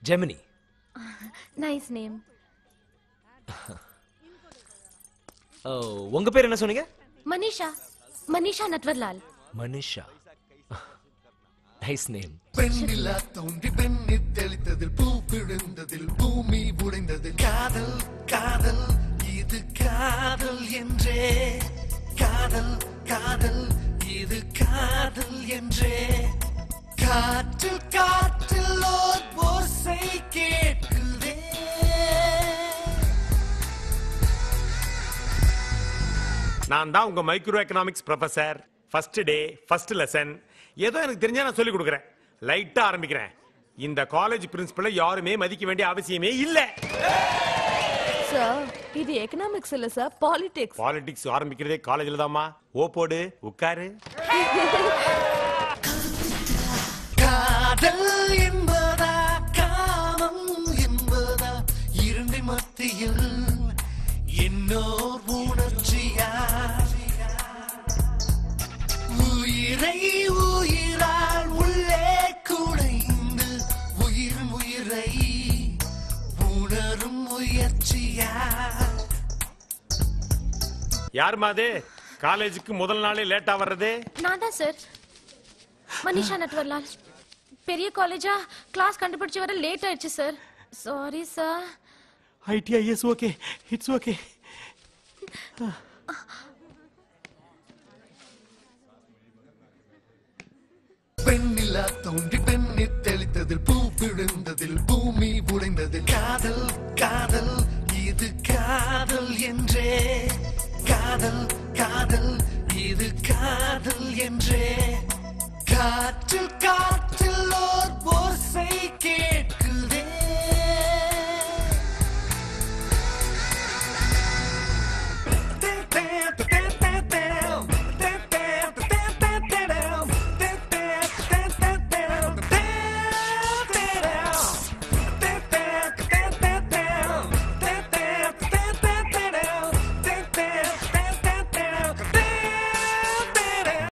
Gemini nice name ஓ, உங்க பேர் என்ன சொன்னீங்க மனிஷா மனிஷா நட்வர்லால் மனிஷா நைஸ் நேம் பெண்ணிலா தோன்றி பெண்ணி தெளித்ததில் பூ விழுந்ததில் பூமி உடைந்தது காதல் காதல் இது காதல் என்றே காதல் காதல் இது காதல் என்றே காற்றில் காற்றில் ஓர் ஓசை கேட்குதே நான் தான் உங்க microeconomics professor first day first lesson ஏதோ எனக்கு தெரிஞ்சா நான் சொல்லி கொடுக்குறேன் லைட்டா ஆரம்பிக்கிறேன் இந்த காலேஜ் பிரின்சிபலை யாருமே மதிக்க வேண்டிய அவசியமே இல்ல சார் இது எக்கனாமிக்ஸ் இல்ல சார் பாலிடிக்ஸ் பாலிடிக்ஸ் ஆரம்பிக்கிறதே காலேஜ்ல தாம்மா ஓ போடு உட்காரு காதல் என்பதா காமம் என்பதா இரண்டு மத்தியில் இன்னோர் உணர்ச்சியா உயிரை உயிரால் உள்ளே குடைந்து உயிர் உயிரை உணரும் முயற்சியா யாரும்மா அது காலேஜுக்கு முதல் நாளே லேட்டா வர்றது நான் தான் சார் மனிஷா நட்வர்லால் பெரிய காலேஜா கிளாஸ் கண்டுபிடிச்சு வர லேட் ஆயிடுச்சு சார் சாரி சார் ஐடிஐஎஸ் ஓகே இட்ஸ் ஓகே பெண்ணிலா தோன்றி பெண்ணி தெளித்ததில் பூ விழுந்ததில் பூமி உடைந்தது காதல் காதல் இது காதல் என்றே காதல் காதல் இது காதல் என்றே காற்றில் காற்றில் ஓர் ஓசை கேட்டு